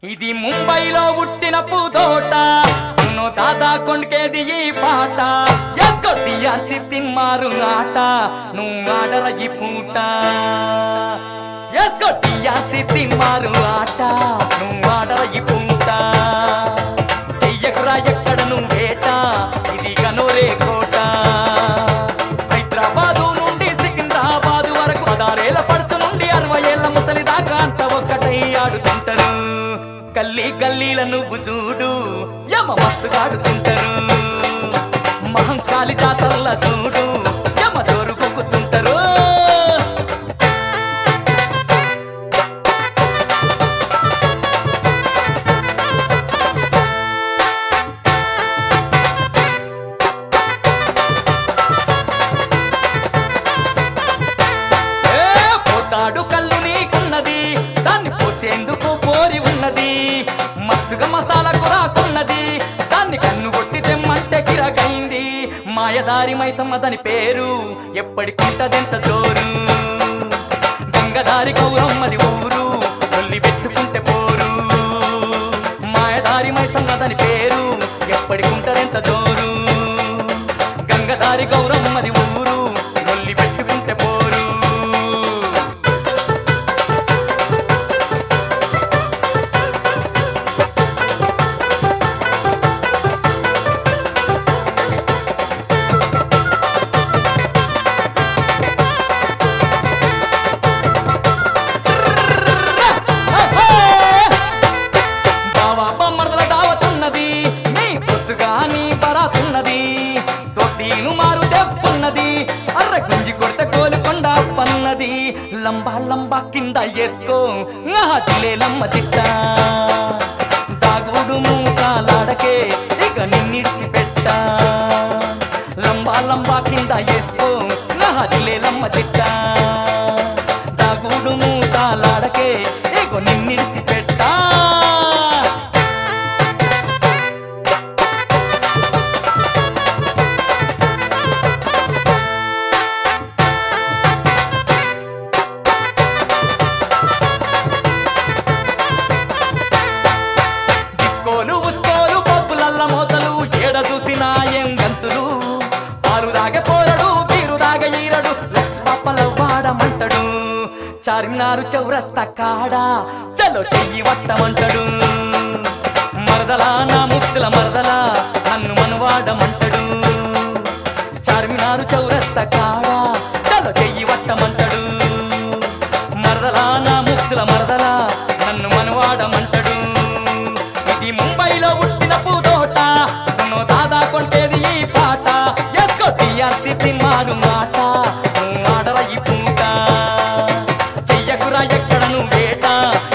ఇది ముంబైలో పుట్టిన పూదోట సును దాదా కొండకేది ఈ పాట ఎస్కో టియాసి తిమ్మారు ఆట నువ్వు ఆడర ఈ పూట ఎస్కో టియాసి తిమ్మారు ఆట నువ్వు ఆడర ఈ పూట చెయ్యకురా ఎక్కడ నువ్వేట ఇది గనోరే కోట హైదరాబాదు నుండి సికింద్రాబాదు వరకు పదారేళ్ల పడుచు నుండి అరవై ఏళ్ల ముసలి దాకా అంత ఒక్కటై ఆడుతుంటారు గల్లీ గల్లీల నువ్వు చూడు యమ మస్తుగా ఆడుతుంటారు మహంకాళి జాతరల చూడు యమ దోరు కొక్కుతుంటారు ఏ పోతాడు కళ్ళు నీకున్నది దాన్ని పోసేందుకు పోరి ఉన్నది మస్తుగా మసాలా కురాకున్నది దాన్ని కన్ను కొట్టి తెమ్మంటే గిరగైంది మాయదారి మైసమ్మ దాని పేరు ఎప్పటికుంటదెంత జోరు గంగదారి గౌరమ్మది ఊరు కొల్లి పెట్టుకుంటే పోరు మాయదారి మైసమ్మ దాని పేరు ఎప్పటికుంటదెంత జోరు గంగదారి గౌరమ్మది ఊరు నొల్లి పెట్టుకుంటే పోరు బావా బొమ్మర్దల దావతున్నది నీ పుస్తుగా నీ బరాతున్నది తొట్టిను మారు దెబ్బున్నది అర్ర గుంజి కొడితే కోలుకొండ పన్నది లంబా లంబా కింద వేసుకో జిలే లమ్మ చిట్ట దాగుడు మూకాలాడకే ఇక నిన్నిడిసి పెట్ట లంబా లంబా కింద వేసుకో జిలే లమ్మ చిట్ట దాగుడు మూకాలాడకే ఇక నిన్నిడిసి పెట్టా డిస్కోలు ఉస్కోలు పప్పులల్ల మోతలు ఏడ చూసినా ఏం గంతులు పాలు దాగే పోరడు బీరు దాగ ఈరడు లక్ష పప్పల వాడమంటడు చార్మినారు చౌరస్తా కాడ చలో చెయ్యి వట్టమంటడు మరదలా నా ముద్దుల మరదలా నన్ను మనవాడమంటడు చార్మినారు చౌరస్తా కాడ చలో చెయ్యి వట్టమంటడు మరదలా నా ముద్దుల మరదలా నన్ను మనవాడమంటడు ఇది ముంబైలో పుట్టిన పూదోట సునో దాదా కొంటేది ఈ పాట ఎస్కో టిఆర్సి తిమ్మారు మాట నువ్వు ఆడర ఈ పూట చెయ్యకురా ఎక్కడ నువ్వేట